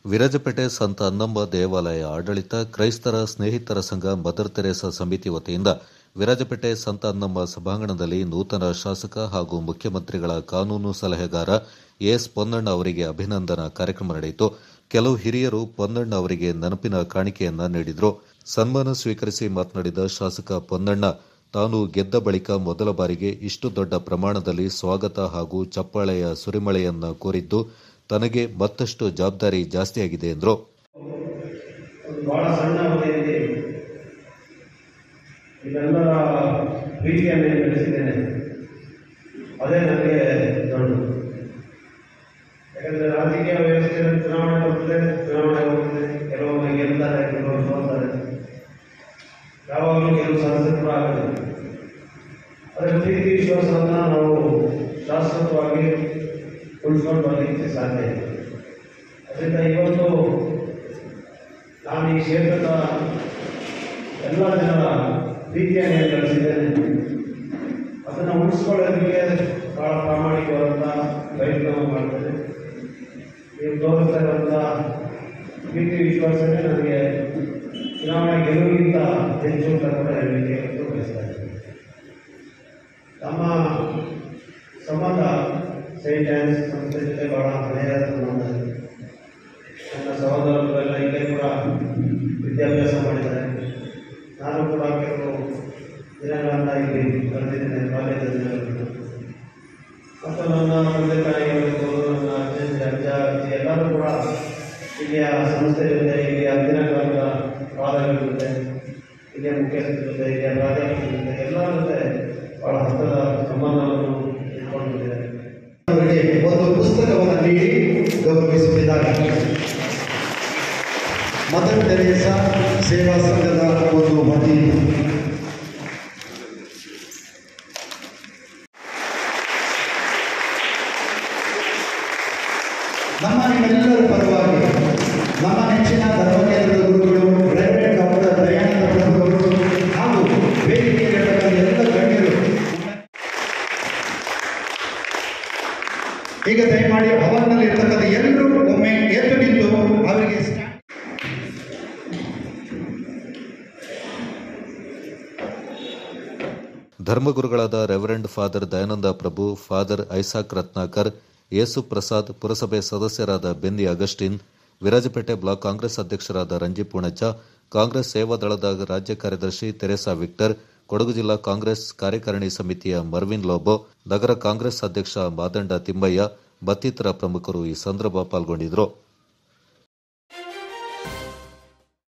ವಿರಾಜಪೇಟೆ ಸಂತ ಅನ್ನಂಬ ದೇವಾಲಯ ಆಡಳಿತ ಕ್ರೈಸ್ತರ ಸ್ನೇಹಿತರ ಸಂಘ ಮದರ್ ತೆರೇಸಾ ಸಮಿತಿ ವತಿಯಿಂದ ವಿರಾಜಪೇಟೆ ಸಂತ ಅನ್ನಂಬ ಸಭಾಂಗಣದಲ್ಲಿ ನೂತನ ಶಾಸಕ ಹಾಗೂ ಮುಖ್ಯಮಂತ್ರಿಗಳ ಕಾನೂನು ಸಲಹೆಗಾರ ಎಸ್ ಪೊನ್ನಣ್ಣ ಅವರಿಗೆ ಅಭಿನಂದನಾ ಕಾರ್ಯಕ್ರಮ ನಡೆಯಿತು ಕೆಲವು ಹಿರಿಯರು ಪೊನ್ನಣ್ಣ ಅವರಿಗೆ ನೆನಪಿನ ಕಾಣಿಕೆಯನ್ನ ನೀಡಿದರು ಸನ್ಮಾನ ಸ್ವೀಕರಿಸಿ ಮಾತನಾಡಿದ ಶಾಸಕ ಪೊನ್ನಣ್ಣ ತಾನು ಗೆದ್ದ ಬಳಿಕ ಮೊದಲ ಬಾರಿಗೆ ಇಷ್ಟು ದೊಡ್ಡ ಪ್ರಮಾಣದಲ್ಲಿ ಸ್ವಾಗತ ಹಾಗೂ ಚಪ್ಪಾಳೆಯ ಸುರಿಮಳೆಯನ್ನ ಕೋರಿದ್ದು ತನಗೆ ಮತ್ತಷ್ಟು ಜವಾಬ್ದಾರಿ ಜಾಸ್ತಿಯಾಗಿದೆ ಎಂದರು ಬಹಳ ಸಣ್ಣ ಅವಧಿಯಲ್ಲಿ ಇದೆಲ್ಲರ ಪ್ರೀತಿಯನ್ನು ಏನು ಗಳಿಸಿದ್ದೇನೆ ಅದೇ ನನಗೆ ದೊಡ್ಡ ಯಾಕಂದರೆ ರಾಜಕೀಯ ವ್ಯವಸ್ಥೆಯಲ್ಲಿ ಚುನಾವಣೆ ಬರ್ತದೆ ಚುನಾವಣೆ ಹೋಗ್ತದೆ ಕೆಲವೊಮ್ಮೆ ಗೆಲ್ತಾರೆ ಕೆಲವರು ಸೋಲ್ತಾರೆ ಯಾವಾಗಲೂ ಕೆಲವು ಸಮಸ್ಯೆ ಕೂಡ ಆಗುತ್ತೆ ಅದರ ಪ್ರೀತಿ ವಿಶ್ವಾಸವನ್ನು ನಾವು ಶಾಶ್ವತವಾಗಿ ಉಳಿಸ್ಕೊಂಡು ಬರಲಿಕ್ಕೆ ಸಾಧ್ಯ ಇದೆ ಅದರಿಂದ ಇವತ್ತು ನಾನು ಈ ಕ್ಷೇತ್ರದ ಎಲ್ಲ ಜನರ ಪ್ರೀತಿಯನ್ನು ಏನು ಗಳಿಸಿದ್ದೇನೆ ಅದನ್ನು ಉಳಿಸ್ಕೊಳ್ಳೋದಕ್ಕೆ ಭಾಳ ಪ್ರಾಮಾಣಿಕವಾದಂಥ ಪ್ರಯತ್ನ ಮಾಡ್ತೇನೆ ನೀವು ತೋರಿಸ್ತಾ ಇರುವಂಥ ಪ್ರೀತಿ ವಿಶ್ವಾಸನೇ ನನಗೆ ಚುನಾವಣೆ ಗೆಲುವಿಗಿಂತ ಹೆಚ್ಚು ಅಂತ ಕೂಡ ಹೇಳಲಿಕ್ಕೆ ಇವತ್ತು ಬಯಸ್ತಾ ಇದ್ದೀನಿ ತಮ್ಮ ಸಂಬಂಧ ಸೈಂಟ್ ಆನ್ಸ್ ಸಂಸ್ಥೆ ಜೊತೆ ಭಾಳ ಹಳೆಯ ಸಂಬಂಧ ಇದೆ ನನ್ನ ಸಹೋದರರೆಲ್ಲ ಇಲ್ಲೇ ಕೂಡ ವಿದ್ಯಾಭ್ಯಾಸ ಮಾಡಿದ್ದಾರೆ ನಾನು ಕೂಡ ಕೆಲವು ದಿನಗಳನ್ನು ಇಲ್ಲಿ ಕಳೆದಿದ್ದೇನೆ ಕಾಲೇಜ್ ದಿನಗಳನ್ನು ಮತ್ತು ನನ್ನ ತಂದೆ ತಾಯಿಗಳಿರ್ಬೋದು ನನ್ನ ಅಜ್ಜ ಅಜ್ಜ ಅಜ್ಜಿ ಎಲ್ಲರೂ ಕೂಡ ಇಲ್ಲಿಯ ಸಂಸ್ಥೆ ಜೊತೆ ಇಲ್ಲಿಯ ದಿನಗಳ ಪಾದಗಳ ಜೊತೆ ಇಲ್ಲಿಯ ಮುಖ್ಯಸ್ಥರ ಜೊತೆ ಇಲ್ಲಿಯ ಪ್ರಾಧ್ಯಾಪಕರ ಜೊತೆ ಎಲ್ಲರ ಜೊತೆ ಭಾಳ ಹತ್ತಿರದ ಸಂಬಂಧವನ್ನು ಇಟ್ಕೊಂಡಿದ್ದಾರೆ ಅವರಿಗೆ ಒಂದು ಪುಸ್ತಕವನ್ನು ನೀಡಿ ಗೌರವಿಸುತ್ತಿದ್ದಾರೆ ಮದರ್ ತೆರೇಸಾ ಸೇವಾ ಸಂಘದ ಒಂದು ವತಿ ನಮ್ಮ ನಿಮ್ಮೆಲ್ಲರ ಪರವಾಗಿ ನಮ್ಮ ನೆಚ್ಚಿನ ಧರ್ಮಕೇಂದ್ರದ ಗುರುಗಳು ರೆವರೆಂಡ್ ಡಾಕ್ಟರ್ ದಯಾನಂದ ಪ್ರಭುಗಳು ಹಾಗೂ ವೇದಿಕೆಯಲ್ಲಿರ್ತಕ್ಕಂಥ ಎಲ್ಲ ಗಣ್ಯರು ಈಗ ದಯಮಾಡಿ ಹವನ್ನಲ್ಲಿ ಇರ್ತಕ್ಕಂಥ ಎಲ್ಲರೂ ಒಮ್ಮೆ ಎದ್ದು ನಿಂತು ಅವರಿಗೆ ಸ್ಟ್ಯಾಂಡ್ ಧರ್ಮಗುರುಗಳಾದ reverend father Dayananda Prabhu father Isaac Ratnakar Yesu Prasad ಪುರಸಭೆ ಸದಸ್ಯರಾದ ಬೆನ್ನಿ ಅಗಸ್ಟಿನ್ ವಿರಾಜಪೇಟೆ ಬ್ಲಾಕ್ ಕಾಂಗ್ರೆಸ್ ಅಧ್ಯಕ್ಷರಾದ ರಂಜಿ ಪೂಣಚ್ಚ ಕಾಂಗ್ರೆಸ್ ಸೇವಾದಳದ ರಾಜ್ಯ ಕಾರ್ಯದರ್ಶಿ ತೆರೇಸಾ ವಿಕ್ಟರ್ ಕೊಡಗು ಜಿಲ್ಲಾ ಕಾಂಗ್ರೆಸ್ ಕಾರ್ಯಕಾರಿಣಿ ಸಮಿತಿಯ ಮರ್ವಿನ್ ಲೋಬೋ ನಗರ ಕಾಂಗ್ರೆಸ್ ಅಧ್ಯಕ್ಷ ಮಾದಂಡ ತಿಮ್ಮಯ್ಯ ಮತ್ತಿತರ ಪ್ರಮುಖರು ಈ ಸಂದರ್ಭ ಪಾಲ್ಗೊಂಡಿದ್ದರು